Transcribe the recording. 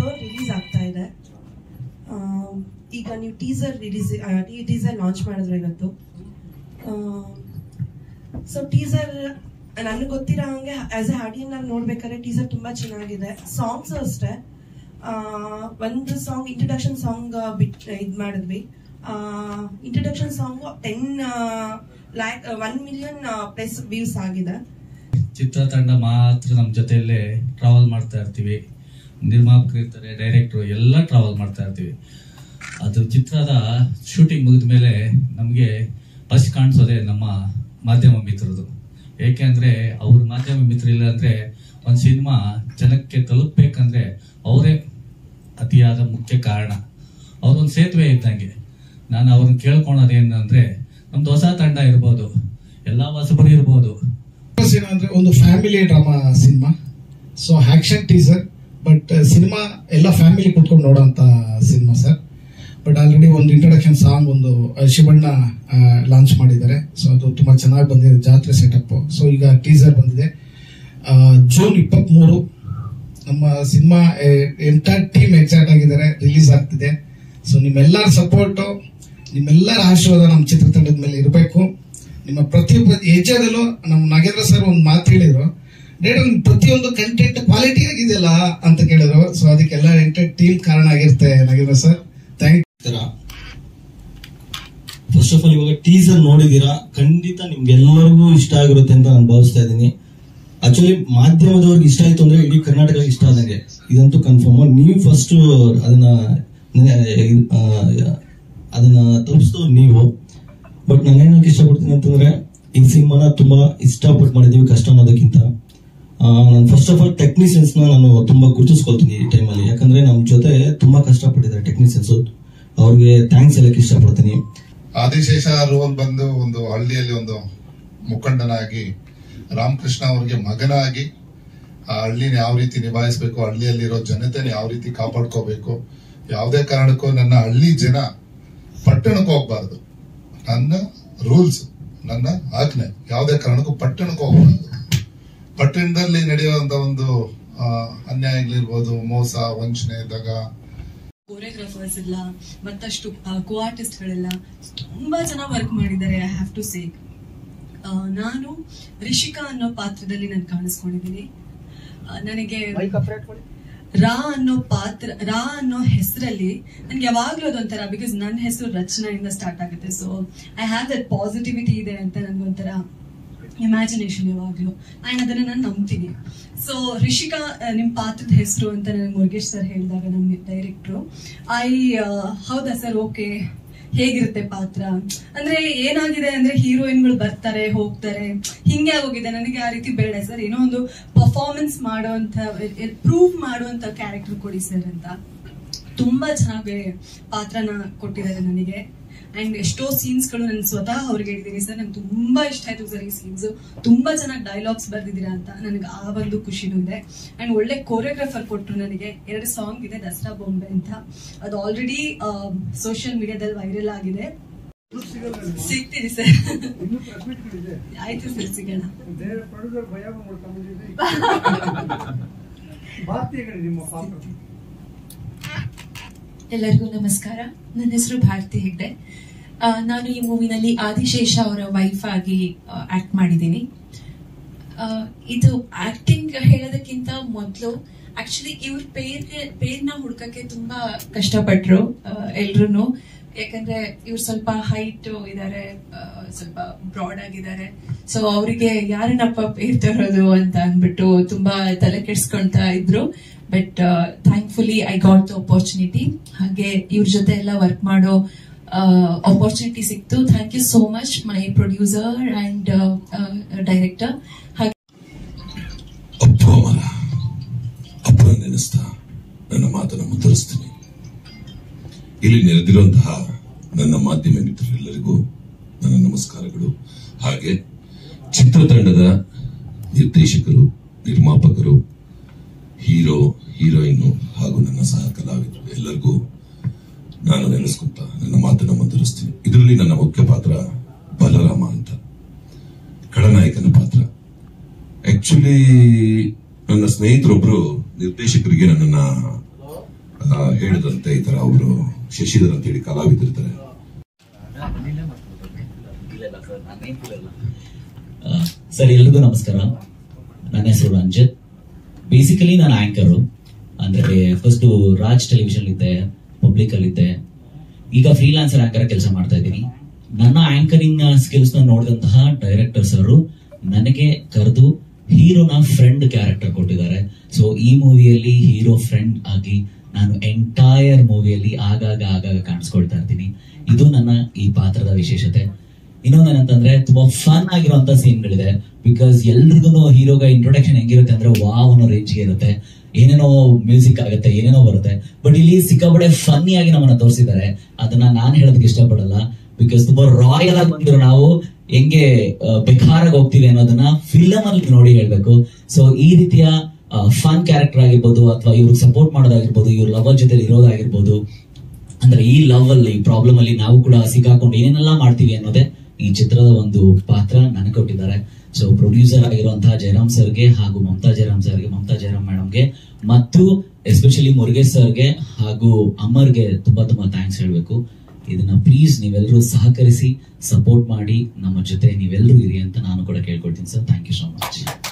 third release ಆಗ್ತಾ ಇದೆ ಆ, ಈಗ ನೀವು ಟೀಸರ್ ರಿಲೀಸ್ ಟೀಸರ್ ಲಾಂಚ್ ಮಾಡಿದ್ರು ಇವತ್ತು ಸೊ ಟೀಸರ್ ನನಗೆ ಗೊತ್ತಿರೋ ಹಂಗೆ ಆಸ್ ಎ ಹಾಡಿಯನ್ ಆಗಿ ನೋಡ್ಬೇಕಾದ್ರೆ ಟೀಸರ್ ತುಂಬಾ ಚೆನ್ನಾಗಿದೆ ಸಾಂಗ್ಸ್ ಅಷ್ಟೇ ಆ, ಒಂದು ಸಾಂಗ್ ಇಂಟ್ರಡಕ್ಷನ್ ಸಾಂಗ್ ಬಿಟ್ ಇದು ಮಾಡಿದ್ವಿ introduction song ten lakh one million plus views ಆಗಿದೆ ಚಿತ್ರತಂಡ ಮಾತ್ರ ನಮ್ಮ ಜೊತೆಯಲ್ಲೇ ಟ್ರಾವೆಲ್ ಮಾಡ್ತಾ ಇರ್ತೀವಿ ನಿರ್ಮಾಪಕರು ಇರ್ತಾರೆ ಡೈರೆಕ್ಟ್ರು ಎಲ್ಲ ಟ್ರಾವೆಲ್ ಮಾಡ್ತಾ ಇರ್ತೀವಿ ಅದು ಚಿತ್ರದ ಶೂಟಿಂಗ್ ಮುಗಿದ ಮೇಲೆ ನಮಗೆ ಫಸ್ಟ್ ಕಾಣಿಸೋದೇ ನಮ್ಮ ಮಾಧ್ಯಮ ಮಿತ್ರರದು ಏಕೆಂದ್ರೆ ಅವ್ರ ಮಾಧ್ಯಮ ಮಿತ್ರ ಇಲ್ಲ ಅಂದ್ರೆ ಒಂದು ಸಿನಿಮಾ ಜನಕ್ಕೆ ತಲುಪಬೇಕಂದ್ರೆ ಅವರೇ ಅತಿಯಾದ ಮುಖ್ಯ ಕಾರಣ ಅವ್ರೊಂದು ಸೇತುವೆ ಇದ್ದಂಗೆ ನಾನು ಅವ್ರನ್ನ ಕೇಳ್ಕೊಳೋದೇನಂದ್ರೆ ನಮ್ದು ಹೊಸ ತಂಡ ಇರ್ಬೋದು ಎಲ್ಲಾ ಹೊಸಬರು ಇರ್ಬೋದು ಸಿನಿಮಾ ಅಂದ್ರೆ ಒಂದು family drama cinema so action teaser but cinema ಎಲ್ಲ ಫ್ಯಾಮಿಲಿ ಕುತ್ಕೊಂಡು ನೋಡೋಂತ ಸಿನಿಮಾ ಸರ್ ಬಟ್ ಆಲ್ರೆಡಿ ಒಂದು ಇಂಟ್ರೊಡಕ್ಷನ್ ಸಾಂಗ್ ಒಂದು ಆ, ಶಿವಣ್ಣ ಲಾಂಚ್ ಮಾಡಿದ್ದಾರೆ ಸೊ ಅದು ತುಂಬಾ ಚೆನ್ನಾಗಿ ಬಂದಿದೆ ಜಾತ್ರೆ ಸೆಟಪ್ ಸೊ ಈಗ ಟೀಸರ್ ಬಂದಿದೆ ಆ, ಜೂನ್ ಇಪ್ಪತ್ತ್ ಮೂರು ನಮ್ಮ ಸಿನಿಮಾ ಎಂಟೈರ್ ಟೀಮ್ ಎಕ್ಸೈಟ್ ಆಗಿದ್ದಾರೆ ರಿಲೀಸ್ ಆಗ್ತಿದೆ ಸೊ ನಿಮ್ಮೆಲ್ಲರ ಸಪೋರ್ಟ್ ನಿಮ್ಮೆಲ್ಲರ ಆಶೀರ್ವಾದ ನಮ್ಮ ಚಿತ್ರತಂಡದ ಮೇಲೆ ಇರಬೇಕು ನಿಮ್ಮ ಪ್ರತಿಯೊಬ್ಬ ಹೆಜ್ಜೆದಲ್ಲೂ ನಮ್ಮ ನಾಗೇಂದ್ರ ಸರ್ ಒಂದು ಮಾತು ಹೇಳಿದ್ರು ಡೇಟರ್ ಪ್ರತಿಯೊಂದು ಕಂಟೆಂಟ್ ಕ್ವಾಲಿಟಿ ಆಗಿದೆಯಲ್ಲ ಅಂತ ಕೇಳಿದ್ರು ಸೊ ಅದಕ್ಕೆಲ್ಲ ಎಂಟೈರ್ ಟೀಮ್ ಕಾರಣ ಆಗಿರುತ್ತೆ Nagendra sir thank first of all ಇವಾಗ ಟೀಸರ್ ನೋಡಿದೀರಾ ಖಂಡಿತ ನಿಮ್ಗೆಲ್ಲರಿಗೂ ಇಷ್ಟ ಆಗಿರುತ್ತೆ ಅಂತ ನಾನು ಭಾವಿಸ್ತಾ ಇದ್ದೀನಿ ಆಕ್ಚುಲಿ ಮಾಧ್ಯಮದವ್ರಿಗೆ ಇಷ್ಟ ಆಯ್ತು ಅಂದ್ರೆ ಇಡೀ ಕರ್ನಾಟಕ ಇಷ್ಟ ಆದಂಗೆ ಇದಂತೂ ಕನ್ಫರ್ಮ್ ನೀವು ಫಸ್ಟ್ ಅದನ್ನ ಆ, ಅದನ್ನ ತಲುಪಿಸಿದವ್ರು ನೀವು ಬಟ್ ನಾನು ಏನಕ್ಕೆ ಇಷ್ಟಪಡ್ತೀನಿ ಅಂತಂದ್ರೆ ಈ ಸಿನಿಮಾನ ತುಂಬಾ ಇಷ್ಟಪಟ್ಟು ಮಾಡಿದೀವಿ ಕಷ್ಟ ಅನ್ನೋದಕ್ಕಿಂತ ನಾನು ಫಸ್ಟ್ ಆಫ್ ಆಲ್ ಟೆಕ್ನಿಷಿಯನ್ಸ್ ನ ನಾನು ತುಂಬಾ ಗುರುತಿಸ್ಕೊಳ್ತೀನಿ ಈ ಟೈಮಲ್ಲಿ ಯಾಕಂದ್ರೆ ನಮ್ ಜೊತೆ ತುಂಬಾ ಕಷ್ಟಪಟ್ಟಿದ್ದಾರೆ ಟೆಕ್ನಿಷಿಯನ್ಸ್ ಅವ್ರಿಗೆ ಥ್ಯಾಂಕ್ಸ್ ಹೇಳಕ್ ಇಷ್ಟಪಡ್ತೀನಿ ಆದಿಶೇಷ ರೋಲ್ ಬಂದು ಒಂದು ಹಳ್ಳಿಯಲ್ಲಿ ಒಂದು ಮುಖಂಡನಾಗಿ ರಾಮಕೃಷ್ಣ ಅವರಿಗೆ ಮಗನಾಗಿ ಆ ಹಳ್ಳಿನ ಯಾವ ರೀತಿ ನಿಭಾಯಿಸಬೇಕು ಹಳ್ಳಿಯಲ್ಲಿರೋ ಜನತೆನ ಯಾವ ರೀತಿ ಕಾಪಾಡ್ಕೋಬೇಕು ಯಾವುದೇ ಕಾರಣಕ್ಕೂ ನನ್ನ ಹಳ್ಳಿ ಜನ ಪಟ್ಟಣಕ್ಕೆ ಹೋಗ್ಬಾರ್ದು ನನ್ನ ರೂಲ್ಸ್ ನನ್ನ ಆಜ್ಞೆ ಯಾವುದೇ ಕಾರಣಕ್ಕೂ ಪಟ್ಟಣಕ್ಕೆ ಹೋಗ್ಬಾರ್ದು ಪಟ್ಟಣದಲ್ಲಿ ನಡೆಯುವಂತ ಒಂದು ಆ, ಅನ್ಯಾಯಗಳಿರ್ಬೋದು ಮೋಸ ವಂಚನೆ ದಗ ಕೋರಿಯೋಗ್ರಾಫರ್ಸ್ ಇಲ್ಲ ಮತ್ತಷ್ಟು ಕೋ ಆರ್ಟಿಸ್ಟ್ಗಳೆಲ್ಲ ತುಂಬಾ ಚೆನ್ನಾಗಿ ವರ್ಕ್ ಮಾಡಿದ್ದಾರೆ ಐ ಹ್ಯಾವ್ ಟು ಸೇ ನಾನು ರಿಷಿಕಾ ಅನ್ನೋ ಪಾತ್ರದಲ್ಲಿ ನಾನು ಕಾಣಿಸ್ಕೊಂಡಿದ್ದೀನಿ ಆ, ನನಗೆ ರಾ ಅನ್ನೋ ಪಾತ್ರ ರಾ ಅನ್ನೋ ಹೆಸರಲ್ಲಿ ನನ್ಗೆ ಯಾವಾಗ್ಲೂ ಅದೊಂಥರ ಬಿಕಾಸ್ ನನ್ನ ಹೆಸರು ರಚನೆಯಿಂದ ಸ್ಟಾರ್ಟ್ ಆಗುತ್ತೆ so I have that positivity ಇದೆ ಅಂತ ನನ್ಗೊಂಥರ ಇಮ್ಯಾಜಿನೇಷನ್ ಯಾವಾಗ್ಲೂ ಅಂಡ್ ಅದನ್ನ ನಾನು ನಂಬ್ತೀನಿ ಸೊ ರಿಷಿಕಾ ಆ, ನಿಮ್ ಪಾತ್ರದ ಹೆಸರು ಅಂತ ನನಗೆ ಮುರುಗೇಶ್ ಸರ್ ಹೇಳಿದಾಗ ನಮ್ಮ ಡೈರೆಕ್ಟ್ರು ಐ ಹೌದಾ ಸರ್ ಓಕೆ ಹೇಗಿರುತ್ತೆ ಪಾತ್ರ ಅಂದ್ರೆ ಏನಾಗಿದೆ ಅಂದ್ರೆ ಹೀರೋಯಿನ್ಗಳು ಬರ್ತಾರೆ ಹೋಗ್ತಾರೆ ಹಿಂಗೆ ಆಗೋಗಿದೆ ನನಗೆ ಆ ರೀತಿ ಬೇಡ ಸರ್ ಏನೋ ಒಂದು ಪರ್ಫಾರ್ಮೆನ್ಸ್ ಮಾಡುವಂತ ಪ್ರೂವ್ ಮಾಡುವಂತ ಕ್ಯಾರೆಕ್ಟರ್ ಕೊಡಿ ಸರ್ ಅಂತ ತುಂಬಾ ಚೆನ್ನಾಗಿ ಪಾತ್ರನ ಕೊಟ್ಟಿದ್ದಾರೆ ನನಗೆ ಅಂಡ್ ಎಷ್ಟೋ ಸೀನ್ಸ್ ಗಳು ನಾನು ಸ್ವತಃ ಅವ್ರಿಗೆ ಹೇಳಿದ್ದೀನಿ ಸರ್ ನಂಗೆ ತುಂಬಾ ಇಷ್ಟ ಆಯ್ತು ಸರ್ ಈ ಸೀನ್ಸ್ ತುಂಬಾ ಚೆನ್ನಾಗಿ ಡೈಲಾಗ್ಸ್ ಬರ್ದಿದ್ದೀರಾ ಅಂತ ನನಗೆ ಆ ಒಂದು ಖುಷಿನೂ ಇದೆ ಅಂಡ್ ಒಳ್ಳೆ ಕೋರಿಯೋಗ್ರಾಫರ್ ಕೊಟ್ಟರು ನನಗೆ ಎರಡು ಸಾಂಗ್ ಇದೆ ದಸರಾ ಬೊಂಬೆ ಅಂತ ಅದು ಆಲ್ರೆಡಿ ಸೋಷಿಯಲ್ ಮೀಡಿಯಾದಲ್ಲಿ ವೈರಲ್ ಆಗಿದೆ ಸಿಗ್ತೀನಿ ಸರ್ ಆಯ್ತು ಸರ್ ಸಿಗೋಣ ಎಲ್ಲರಿಗೂ ನಮಸ್ಕಾರ ನನ್ನ ಹೆಸರು ಭಾರತಿ ಹೆಗ್ಡೆ ಆ, ನಾನು ಈ ಮೂವಿನಲ್ಲಿ ಆದಿಶೇಷ ಅವರ ವೈಫ್ ಆಗಿ ಆಕ್ಟ್ ಮಾಡಿದ್ದೀನಿ ಆ, ಇದು ಆಕ್ಟಿಂಗ್ ಹೇಳೋದಕ್ಕಿಂತ ಮೊದಲು ಆಕ್ಚುಲಿ ಇವ್ರ ಪೇರ್ಗೆ ಪೇರ್ನ ಹುಡ್ಕಕ್ಕೆ ತುಂಬಾ ಕಷ್ಟಪಟ್ರು ಎಲ್ರು ಯಾಕಂದ್ರೆ ಇವ್ರು ಸ್ವಲ್ಪ ಹೈಟ್ ಇದಾರೆ ಆ, ಸ್ವಲ್ಪ ಬ್ರಾಡ್ ಆಗಿದ್ದಾರೆ ಸೊ ಅವರಿಗೆ ಯಾರನ್ನಪ್ಪ ಪೇರ್ ತರೋದು ಅಂತ ಅಂದ್ಬಿಟ್ಟು ತುಂಬಾ ತಲೆ ಕೆಡ್ಸ್ಕೊಂತಾ ಇದ್ರು but thankfully I got the opportunity ಹಾಗೆ ಇವ್ರ ಜೊತೆ ಎಲ್ಲ ವರ್ಕ್ ಮಾಡೋ ಅಪರ್ಚುನಿಟಿ ಸಿಕ್ತು thank you so much my producer and director ಹಾಗೆ ಅಪ್ಪು ಅಮರ ಅಪ್ಪನ ನೆನೆಸ್ತಾ ನನ್ನ ಮಾತನ್ನು ಮುಂದುವರಿಸ್ತೀನಿ ಇಲ್ಲಿ ನೆರೆದಿರುವಂತಹ ನನ್ನ ಮಾಧ್ಯಮ ಮಿತ್ರರೆಲ್ಲರಿಗೂ ನನ್ನ ನಮಸ್ಕಾರಗಳು ಹಾಗೆ ಚಿತ್ರತಂಡದ ನಿರ್ದೇಶಕರು ನಿರ್ಮಾಪಕರು ಹೀರೋ ಹೀರೋಯಿನ್ ಹಾಗೂ ನನ್ನ ಸಹ ಕಲಾವಿದರು ಎಲ್ಲರಿಗೂ ನಾನು ನೆನೆಸ್ಕೊಂತ ನನ್ನ ಮಾತನ್ನು ಮುಂದುವರಿಸ್ತೀನಿ ಇದರಲ್ಲಿ ನನ್ನ ಮುಖ್ಯ ಪಾತ್ರ ಬಲರಾಮ ಅಂತ ಖಳನಾಯಕನ ಪಾತ್ರ ಆಕ್ಚುಲಿ ನನ್ನ ಸ್ನೇಹಿತರೊಬ್ರು ನಿರ್ದೇಶಕರಿಗೆ ನನ್ನನ್ನ ಆ, ಹೇಳಿದಂತೆ ಈ ತರ ಅವರು ಶಶಿಧರ್ ಅಂತೇಳಿ ಕಲಾವಿದರಿದ್ದಾರೆ ಸರ್ ಎಲ್ರಿಗೂ ನಮಸ್ಕಾರ ನನ್ನ ಹೆಸರು ರಂಜಿತ್ ಬೇಸಿಕಲಿ ನಾನು ಆಂಕರು ಅಂದ್ರೆ ಫಸ್ಟ್ ರಾಜ್ ಟೆಲಿವಿಷನ್ ಇದ್ದೆ ಪಬ್ಲಿಕ್ ಅಲ್ಲಿ ಇದ್ದೆ ಈಗ ಫ್ರೀಲಾನ್ಸರ್ ಆಂಕರ್ ಕೆಲಸ ಮಾಡ್ತಾ ಇದ್ದೀನಿ ನನ್ನ ಆಂಕರಿಂಗ್ ಸ್ಕಿಲ್ಸ್ ನ ನೋಡಿದಂತಹ ಡೈರೆಕ್ಟರ್ಸ್ ಅವರು ನನಗೆ ಕರೆದು ಹೀರೋನ ಫ್ರೆಂಡ್ ಕ್ಯಾರೆಕ್ಟರ್ ಕೊಟ್ಟಿದ್ದಾರೆ ಸೊ ಈ ಮೂವಿಯಲ್ಲಿ ಹೀರೋ ಫ್ರೆಂಡ್ ಆಗಿ ನಾನು ಎಂಟೈರ್ ಮೂವಿಯಲ್ಲಿ ಆಗಾಗ ಆಗಾಗ ಕಾಣಿಸ್ಕೊಳ್ತಾ ಇರ್ತೀನಿ ಇದು ನನ್ನ ಈ ಪಾತ್ರದ ವಿಶೇಷತೆ ಇನ್ನೊಂದೇನಂತಂದ್ರೆ ತುಂಬಾ ಫನ್ ಆಗಿರುವಂತ ಸೀನ್ಗಳಿದೆ ಬಿಕಾಸ್ ಎಲ್ರಿಗೂ ಹೀರೋಗ ಇಂಟ್ರೊಡಕ್ಷನ್ ಹೆಂಗಿರುತ್ತೆ ಅಂದ್ರೆ ವಾವ್ ಅನ್ನೋ ರೇಂಜ್ಗೆ ಇರುತ್ತೆ ಏನೇನೋ ಮ್ಯೂಸಿಕ್ ಆಗುತ್ತೆ ಏನೇನೋ ಬರುತ್ತೆ ಬಟ್ ಇಲ್ಲಿ ಸಿಕ್ಕಾಪಡೆ ಫನ್ನಿ ಆಗಿ ನಮ್ಮನ್ನ ತೋರಿಸಿದ್ದಾರೆ ಅದನ್ನ ನಾನ್ ಹೇಳೋದಕ್ಕೆ ಇಷ್ಟಪಡಲ್ಲ ಬಿಕಾಸ್ ತುಂಬಾ ರಾಯಲ್ ಆಗಿ ಬಂದಿರೋ ನಾವು ಹೆಂಗೆ ಬೆಕಾರಾಗಿ ಹೋಗ್ತೀವಿ ಅನ್ನೋದನ್ನ ಫಿಲಮ್ ಅಲ್ಲಿ ನೋಡಿ ಹೇಳ್ಬೇಕು ಸೊ ಈ ರೀತಿಯ ಫನ್ ಕ್ಯಾರೆಕ್ಟರ್ ಆಗಿರ್ಬೋದು ಅಥವಾ ಇವ್ರಿಗೆ ಸಪೋರ್ಟ್ ಮಾಡೋದಾಗಿರ್ಬೋದು ಇವ್ರ ಲವರ್ ಜೊತೆ ಇರೋದಾಗಿರ್ಬೋದು ಅಂದ್ರೆ ಈ ಲವ್ ಅಲ್ಲಿ ಪ್ರಾಬ್ಲಮ್ ಅಲ್ಲಿ ನಾವು ಕೂಡ ಸಿಕ್ಕಾಕೊಂಡು ಏನೆಲ್ಲ ಮಾಡ್ತೀವಿ ಅನ್ನೋದೇ ಈ ಚಿತ್ರದ ಒಂದು ಪಾತ್ರ ನನಗೆ ಕೊಟ್ಟಿದ್ದಾರೆ ಸೊ ಪ್ರೊಡ್ಯೂಸರ್ ಆಗಿರುವಂತಹ ಜಯರಾಮ್ ಸರ್ಗೆ ಹಾಗೂ ಮಮತಾ ಜಯರಾಮ್ ಸರ್ಗೆ ಮಮತಾ ಜಯರಾಮ್ ಮೇಡಮ್ಗೆ ಮತ್ತು ಎಸ್ಪೆಷಲಿ ಮುರುಗೇಶ್ ಸರ್ಗೆ ಹಾಗೂ ಅಮರ್ಗೆ ತುಂಬಾ ತುಂಬಾ ಥ್ಯಾಂಕ್ಸ್ ಹೇಳ್ಬೇಕು ಇದನ್ನ ಪ್ಲೀಸ್ ನೀವೆಲ್ಲರೂ ಸಹಕರಿಸಿ ಸಪೋರ್ಟ್ ಮಾಡಿ ನಮ್ಮ ಜೊತೆ ನೀವೆಲ್ಲರೂ ಇರಿ ಅಂತ ನಾನು ಕೂಡ ಕೇಳ್ಕೊಳ್ತೀನಿ sir thank you so much